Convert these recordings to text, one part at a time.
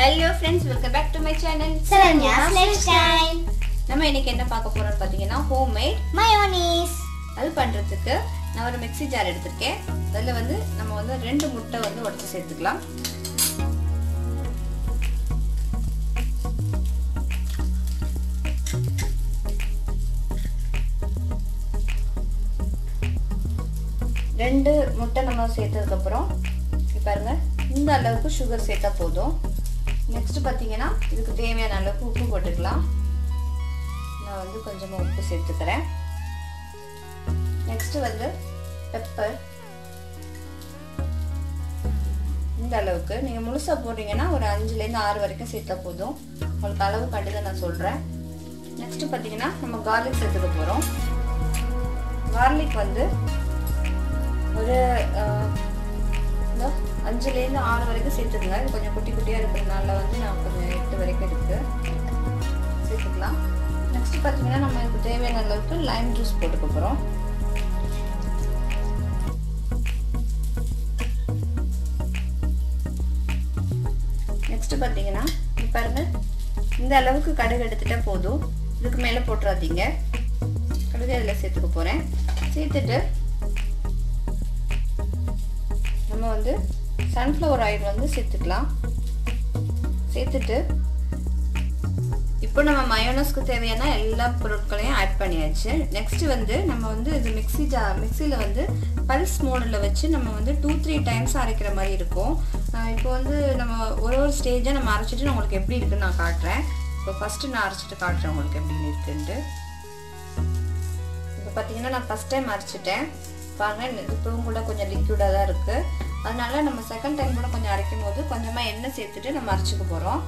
hello friends welcome back to my channel Saranya's life style நம்ம இன்னைக்கு என்ன பார்க்க போறோம்னு பார்த்தீங்கன்னா ஹோம் மேட் மயோனீஸ் அது பண்ணுறதுக்கு நான் ஒரு மிக்ஸி ஜார் எடுத்திருக்கேன் அதில் வந்து நம்ம வந்து ரெண்டு முட்டை வந்து உடச்சி சேர்த்துக்கலாம் ரெண்டு முட்டை நம்ம சேர்த்ததுக்கப்புறம் இப்போ பாருங்க இந்த அளவுக்கு சுகர் சேர்த்தா போதும் நெக்ஸ்ட் பார்த்தீங்கன்னா இதுக்கு தேவையான அளவுக்கு உப்பு போட்டுக்கலாம் நான் வந்து கொஞ்சமாக உப்பு சேர்த்துக்கிறேன் நெக்ஸ்ட் வந்து பெப்பர் இந்த அளவுக்கு நீங்கள் முழுசாக போடுறீங்கன்னா ஒரு அஞ்சுலேருந்து ஆறு வரைக்கும் சேர்த்தா போதும் உங்களுக்கு அளவு கண்டு தான் நான் சொல்கிறேன் நெக்ஸ்ட் பார்த்தீங்கன்னா நம்ம கார்லிக் சேர்த்துக்க போகிறோம் கார்லிக் வந்து ஒரு அஞ்சுலேருந்து ஆறு வரைக்கும் சேர்த்துக்கங்க இது கொஞ்சம் குட்டி குட்டியாக இருக்கிறதுனால வந்து நான் கொஞ்சம் எட்டு வரைக்கும் இருக்குது சேர்த்துக்கலாம் நெக்ஸ்ட் பார்த்தீங்கன்னா நம்ம இதுக்கு தேவையான அளவுக்கு லைம் ஜூஸ் போட்டுக்க போகிறோம் நெக்ஸ்ட் பார்த்தீங்கன்னா பாருங்க இந்த அளவுக்கு கடுகு எடுத்துட்டா போதும் இதுக்கு மேலே போட்டுறாதீங்க கடுகு அதில் சேர்த்துக்க போகிறேன் சேர்த்துட்டு நம்ம வந்து சன்ஃப்ளவர் ஆயில் வந்து சேர்த்துக்கலாம் சேர்த்துட்டு இப்போ நம்ம மயோனஸ்க்கு தேவையான எல்லா பொருட்களையும் ஆட் பண்ணியாச்சு நெக்ஸ்ட் வந்து நம்ம வந்து இது மிக்ஸி ஜா மிக்சியில் வந்து பல்ஸ் மோடில் வச்சு நம்ம வந்து டூ த்ரீ டைம்ஸ் அரைக்கிற மாதிரி இருக்கும் இப்போ வந்து நம்ம ஒரு ஒரு ஸ்டேஜாக நம்ம அரைச்சிட்டு நான் உங்களுக்கு எப்படி இருக்குன்னு நான் காட்டுறேன் இப்போ ஃபஸ்ட்டு நான் அரைச்சிட்டு காட்டுறேன் உங்களுக்கு எப்படி இருக்குன்ட்டு இப்போ பார்த்தீங்கன்னா நான் ஃபஸ்ட் டைம் அரைச்சிட்டேன் பாருங்கள் இப்போவும் கூட கொஞ்சம் லிக்விடாக தான் இருக்குது அதனால நம்ம செகண்ட் டைம் கூட கொஞ்சம் அரைக்கும் போது கொஞ்சமாக எண்ணெய் சேர்த்துட்டு நம்ம அரைச்சிக்க போகிறோம்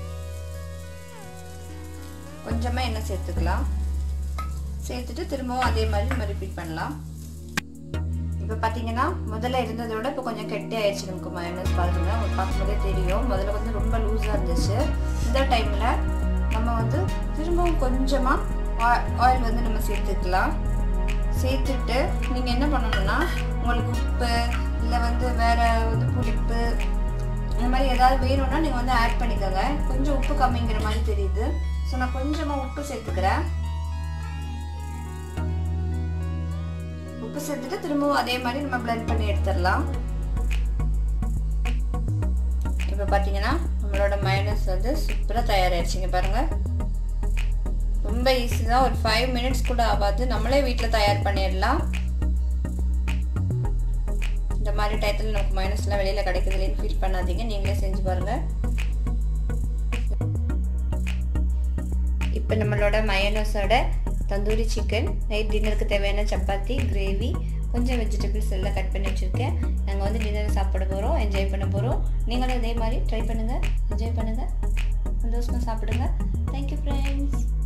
கொஞ்சமாக எண்ணெய் சேர்த்துக்கலாம் சேர்த்துட்டு திரும்பவும் அதே மாதிரி நம்ம ரிப்பீட் பண்ணலாம் இப்போ பார்த்தீங்கன்னா முதல்ல இருந்ததை விட இப்போ கொஞ்சம் கெட்டி ஆயிடுச்சு நமக்கு மயோனஸ் பாருங்க உங்களுக்கு பார்க்கும்போதே தெரியும் முதல்ல வந்து ரொம்ப லூஸாக இருந்துச்சு இந்த டைமில் நம்ம வந்து திரும்பவும் கொஞ்சமாக ஆயில் வந்து நம்ம சேர்த்துக்கலாம் சேர்த்துட்டு நீங்கள் என்ன பண்ணணும்னா உங்களுக்கு உப்பு இல்லை வந்து வேறு வந்து புளிப்பு இந்த மாதிரி ஏதாவது வேணும்னா நீங்கள் வந்து ஆட் பண்ணிக்கோங்க கொஞ்சம் உப்பு கம்மிங்கிற மாதிரி தெரியுது ஸோ நான் கொஞ்சமாக உப்பு சேர்த்துக்கிறேன் உப்பு சேர்த்துட்டு திரும்பவும் அதே மாதிரி நம்ம பிளெண்ட் பண்ணி எடுத்துடலாம் இப்போ பார்த்தீங்கன்னா நம்மளோட மைனஸ் வந்து சூப்பராக தயாராகிடுச்சிங்க பாருங்கள் ரொம்ப ஈஸி தான் ஒரு ஃபைவ் மினிட்ஸ் கூட ஆகாது நம்மளே வீட்டில் தயார் பண்ணிடலாம் இந்த மாதிரி டயத்தில் நமக்கு மைனஸ்லாம் வெளியில் கிடைக்குது இல்லைன்னு ஃபீல் பண்ணாதீங்க நீங்களே செஞ்சு பாருங்கள் இப்போ நம்மளோட மயனஸோட தந்தூரி சிக்கன் நைட் டின்னருக்கு தேவையான சப்பாத்தி கிரேவி கொஞ்சம் வெஜிடபிள்ஸ் எல்லாம் கட் பண்ணி வச்சுருக்கேன் நாங்கள் வந்து டின்னர் சாப்பிட போகிறோம் என்ஜாய் பண்ண போகிறோம் நீங்களும் இதே மாதிரி ட்ரை பண்ணுங்கள் என்ஜாய் பண்ணுங்கள் சந்தோஷமாக சாப்பிடுங்க தேங்க்யூ ஃப்ரெண்ட்ஸ்